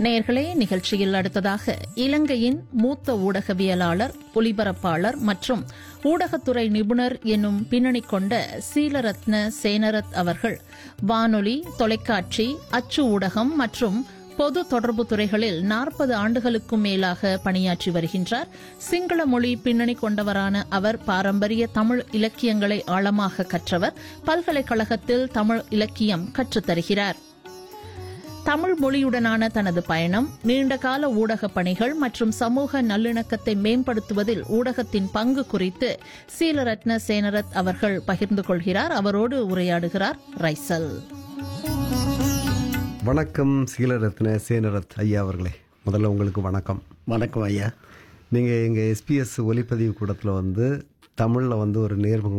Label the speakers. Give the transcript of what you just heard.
Speaker 1: நேர்களே நிகழ்ச்சியில் அடுத்ததாக இலங்கையின் மூத்த ஊடகவியலாளர் ஒலிபரப்பாளர் மற்றும் ஊடகத்துறை நிபுணர் என்னும் பின்னணி கொண்ட சீலரத்ன சேனரத் அவர்கள் வானொலி தொலைக்காட்சி அச்சு ஊடகம் மற்றும் பொது தொடர்பு துறைகளில் நாற்பது ஆண்டுகளுக்கும் மேலாக பணியாற்றி வருகின்றார் சிங்கள மொழி பின்னணி கொண்டவரான அவர் பாரம்பரிய தமிழ் இலக்கியங்களை ஆழமாக கற்றவர் பல்கலைக்கழகத்தில் தமிழ் இலக்கியம் கற்றுத் தருகிறார் தமிழ் மொழியுடனான தனது பயணம் நீண்டகால ஊடக பணிகள் மற்றும் சமூக நல்லிணக்கத்தை மேம்படுத்துவதில் ஊடகத்தின் பங்கு குறித்து சீலரத்ன சேனரத் அவர்கள் பகிர்ந்து கொள்கிறார் அவரோடு உரையாடுகிறார் ரைசல்
Speaker 2: வணக்கம் சீலரத்ன சேனரத் ஐயா அவர்களே முதல்ல உங்களுக்கு வணக்கம்
Speaker 3: வணக்கம் ஐயா
Speaker 2: நீங்கள் எங்கள் எஸ்பிஎஸ் ஒலிப்பதிவு கூடத்தில் வந்து தமிழில் வந்து ஒரு நேர்முகம்